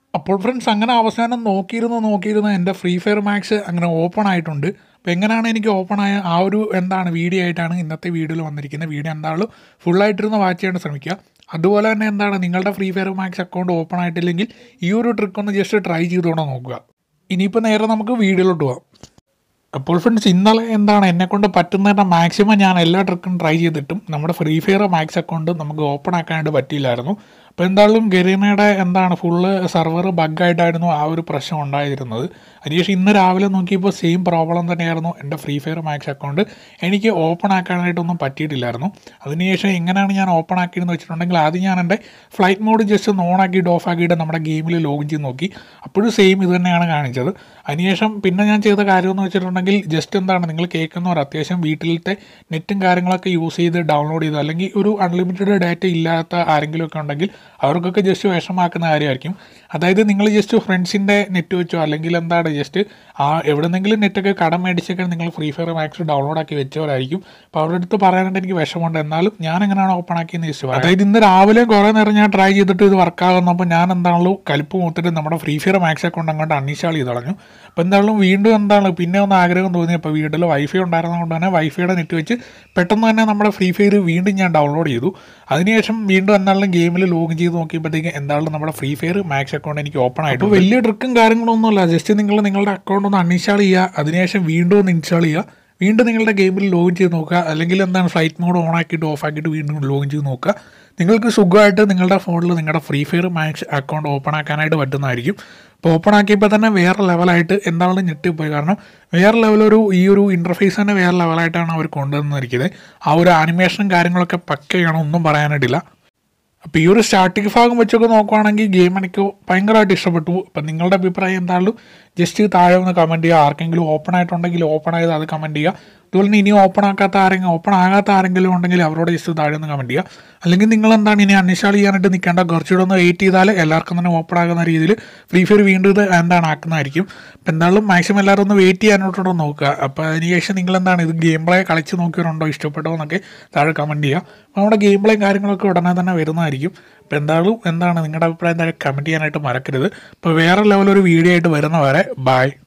അപ്പോൾ ഫ്രണ്ട്സ് അങ്ങനെ അവസാനം നോക്കിയിരുന്ന് നോക്കിയിരുന്ന് എൻ്റെ ഫ്രീ ഫയർ മാക്സ് അങ്ങനെ ഓപ്പൺ ആയിട്ടുണ്ട് അപ്പോൾ എങ്ങനെയാണ് എനിക്ക് ഓപ്പൺ ആയ ആ ഒരു എന്താണ് വീഡിയോ ആയിട്ടാണ് ഇന്നത്തെ വീഡിയോയിൽ വന്നിരിക്കുന്നത് വീഡിയോ എന്തായാലും ഫുള്ളായിട്ടിരുന്ന് വാച്ച് ചെയ്യാൻ ശ്രമിക്കുക അതുപോലെ തന്നെ എന്താണ് നിങ്ങളുടെ free fire max account open ആയിട്ടില്ലെങ്കിൽ ഈ ഒരു ട്രിക്ക് ഒന്ന് ജസ്റ്റ് ട്രൈ ചെയ്തുകൊണ്ട് നോക്കുക ഇനിയിപ്പോൾ നേരെ നമുക്ക് വീഡിയോയിലോട്ട് പോകാം അപ്പോൾ ഫ്രണ്ട്സ് ഇന്നലെ എന്താണ് എന്നെ കൊണ്ട് പറ്റുന്നതിൻ്റെ മാക്സിമം ഞാൻ എല്ലാ ട്രിക്കും ട്രൈ ചെയ്തിട്ടും നമ്മുടെ ഫ്രീ ഫയർ മാക്സ് അക്കൗണ്ട് നമുക്ക് ഓപ്പൺ ആക്കാനായിട്ട് പറ്റിയില്ലായിരുന്നു അപ്പോൾ എന്തായാലും ഗരീനയുടെ എന്താണ് ഫുള്ള് സെർവർ ബഗ്ഗായിട്ടായിരുന്നു ആ ഒരു പ്രശ്നം ഉണ്ടായിരുന്നത് അതിനുശേഷം ഇന്ന് രാവിലെ നോക്കിയപ്പോൾ സെയിം പ്രോബ്ലം തന്നെയായിരുന്നു എൻ്റെ ഫ്രീ ഫയർ മാക്സ് അക്കൗണ്ട് എനിക്ക് ഓപ്പൺ ആക്കാനായിട്ടൊന്നും പറ്റിയിട്ടില്ലായിരുന്നു അതിനുശേഷം എങ്ങനെയാണ് ഞാൻ ഓപ്പൺ ആക്കിയെന്ന് വെച്ചിട്ടുണ്ടെങ്കിൽ ആദ്യം ഞാൻ എൻ്റെ ഫ്ലൈറ്റ് മോഡ് ജസ്റ്റ് ഒന്ന് ഓൺ ആക്കിയിട്ട് ഓഫ് ആക്കിയിട്ട് നമ്മുടെ ഗെയിമിൽ ലോഗിൻ ചെയ്ത് നോക്കി അപ്പോഴും സെയിം ഇത് തന്നെയാണ് കാണിച്ചത് അതിനുശേഷം പിന്നെ ഞാൻ ചെയ്ത കാര്യം എന്ന് വെച്ചിട്ടുണ്ടെങ്കിൽ ജസ്റ്റ് എന്താണ് നിങ്ങൾ കേൾക്കുന്നവർ അത്യാവശ്യം വീട്ടിലത്തെ നെറ്റും കാര്യങ്ങളൊക്കെ യൂസ് ചെയ്ത് ഡൗൺലോഡ് ചെയ്ത് അല്ലെങ്കിൽ ഒരു അൺലിമിറ്റഡ് ഡാറ്റ ഇല്ലാത്ത ആരെങ്കിലും ഒക്കെ ഉണ്ടെങ്കിൽ അവർക്കൊക്കെ ജസ്റ്റ് വിഷമാക്കുന്ന കാര്യമായിരിക്കും അതായത് നിങ്ങൾ ജസ്റ്റ് ഫ്രണ്ട്സിൻ്റെ നെറ്റ് വെച്ചോ അല്ലെങ്കിൽ എന്താണ് ജസ്റ്റ് ആ എവിടെന്നെങ്കിലും നെറ്റൊക്കെ കടം മേടിച്ചൊക്കെ നിങ്ങൾ ഫ്രീ ഫയർ മാക്സ് ഡൗൺലോഡ് ആക്കി വെച്ചവരായിരിക്കും അപ്പോൾ അവരുടെ അടുത്ത് പറയാനായിട്ട് എനിക്ക് വിഷമമുണ്ട് എന്നാലും ഞാൻ എങ്ങനെയാണ് ഓപ്പൺ ആക്കിയെന്ന് ചോദിച്ചു അതായത് ഇന്ന് രാവിലെ കുറേ നേരം ഞാൻ ട്രൈ ചെയ്തിട്ട് ഇത് വർക്കാകുന്നപ്പോൾ ഞാൻ എന്താണല്ലോ കലിപ്പ് മൂത്തിട്ട് നമ്മുടെ ഫ്രീ ഫയർ മാക്സ് അക്കൗണ്ട് അങ്ങോട്ട് അൺഇൻസ്റ്റാൾ ചെയ്ത് കളഞ്ഞു അപ്പോൾ എന്തായാലും വീണ്ടും എന്താണ് പിന്നെ ഒന്ന് ആഗ്രഹം തോന്നി അപ്പോൾ വീട്ടിൽ വൈഫൈ ഉണ്ടായിരുന്നതുകൊണ്ട് തന്നെ വൈഫൈയുടെ നെറ്റ് വെച്ച് പെട്ടെന്ന് തന്നെ നമ്മുടെ ഫ്രീ ഫയർ വീണ്ടും ഞാൻ ഡൗൺലോഡ് ചെയ്തു അതിനുശേഷം വീണ്ടും എന്തായാലും ഗെയിമിൽ ലോഗിൻ ചെയ്ത് നോക്കിയപ്പോഴത്തേക്ക് എന്തായാലും നമ്മുടെ ഫ്രീ ഫയർ മാക്സ് അക്കൗണ്ട് എനിക്ക് ഓപ്പൺ ആയിട്ട് വലിയ ട്രിക്കും കാര്യങ്ങളൊന്നുമില്ല ജസ്റ്റ് നിങ്ങൾ നിങ്ങളുടെ അക്കൗണ്ട് ഒന്ന് അൺഇൻസ്റ്റാൾ ചെയ്യുക അതിനുശേഷം വീണ്ടും ഒന്ന് ഇൻസ്റ്റാൾ ചെയ്യുക വീണ്ടും നിങ്ങളുടെ ഗെയിമിൽ ലോഗിൻ ചെയ്ത് നോക്കുക അല്ലെങ്കിൽ എന്താണ് ഫ്ലൈറ്റ് മോഡ് ഓൺ ആക്കിയിട്ട് ഓഫ് ആക്കിയിട്ട് വീണ്ടും ലോഗിൻ ചെയ്ത് നോക്കുക നിങ്ങൾക്ക് സുഖമായിട്ട് നിങ്ങളുടെ ഫോണിൽ നിങ്ങളുടെ free fire max account open ആക്കാനായിട്ട് പറ്റുന്നതായിരിക്കും അപ്പോൾ ഓപ്പൺ ആക്കിയപ്പോൾ തന്നെ വേറെ ലെവലായിട്ട് എന്താണ് ഞെട്ടിപ്പോയി കാരണം വേറെ ലെവലൊരു ഈ ഒരു ഇൻ്റർഫേസ് തന്നെ വേറെ ലെവലായിട്ടാണ് അവർ കൊണ്ടുവന്നിരിക്കുന്നത് ആ ഒരു ആനിമേഷനും കാര്യങ്ങളൊക്കെ പക്കയാണ് ഒന്നും പറയാനായിട്ടില്ല അപ്പോൾ ഈ ഒരു സ്റ്റാർട്ടിംഗ് ഭാഗം വെച്ചൊക്കെ നോക്കുവാണെങ്കിൽ ഗെയിം എനിക്ക് ഭയങ്കരമായിട്ട് ഇഷ്ടപ്പെട്ടു അപ്പം നിങ്ങളുടെ അഭിപ്രായം എന്തായാലും ജസ്റ്റ് താഴെ ഒന്ന് കമൻറ്റ് ചെയ്യുക ആർക്കെങ്കിലും ഓപ്പൺ ആയിട്ടുണ്ടെങ്കിൽ ഓപ്പൺ ആയത് അത് കമൻറ്റ് ചെയ്യുക അതുപോലെ തന്നെ ഇനി ഓപ്പൺ ആക്കാത്ത ആരെങ്കിലും ഓപ്പൺ ആകാത്ത ആരെങ്കിലും ഉണ്ടെങ്കിൽ അവരോട് ജസ്റ്റ് താഴെ ഒന്ന് കമൻറ്റ് ചെയ്യുക അല്ലെങ്കിൽ നിങ്ങൾ എന്താണ് ഇനി അൺഇൻസ്റ്റാൾ ചെയ്യാനായിട്ട് നിൽക്കേണ്ട കുറച്ചുകൂടെ ഒന്ന് വെയിറ്റ് ചെയ്താൽ എല്ലാവർക്കും തന്നെ ഓപ്പൺ ആകുന്ന രീതിയിൽ ഫ്രീ ഫയർ വീണ്ടും ഇത് എന്താണ് ആക്കുന്നതായിരിക്കും അപ്പോൾ എന്തായാലും മാക്സിമം എല്ലാവരും ഒന്ന് വെയിറ്റ് ചെയ്യാനോട്ടോടെ നോക്കുക അപ്പോൾ അതിനുശേഷം നിങ്ങൾ എന്താണ് ഇത് ഗെയിം പ്ലേ കളിച്ച് നോക്കിയവരുണ്ടോ ഇഷ്ടപ്പെട്ടോ എന്നൊക്കെ താഴെ കമൻറ്റ് ചെയ്യുക അപ്പോൾ നമ്മുടെ ഗെയിം പ്ലേയും കാര്യങ്ങളൊക്കെ ഉടനെ തന്നെ വരുന്നതായിരിക്കും അപ്പോൾ എന്തായാലും എന്താണ് നിങ്ങളുടെ അഭിപ്രായം താഴെ കമൻറ്റ് ചെയ്യാനായിട്ട് മറക്കരുത് അപ്പോൾ വേറെ ലെവലൊരു വീഡിയോ ആയിട്ട് വരുന്നവരെ ബൈ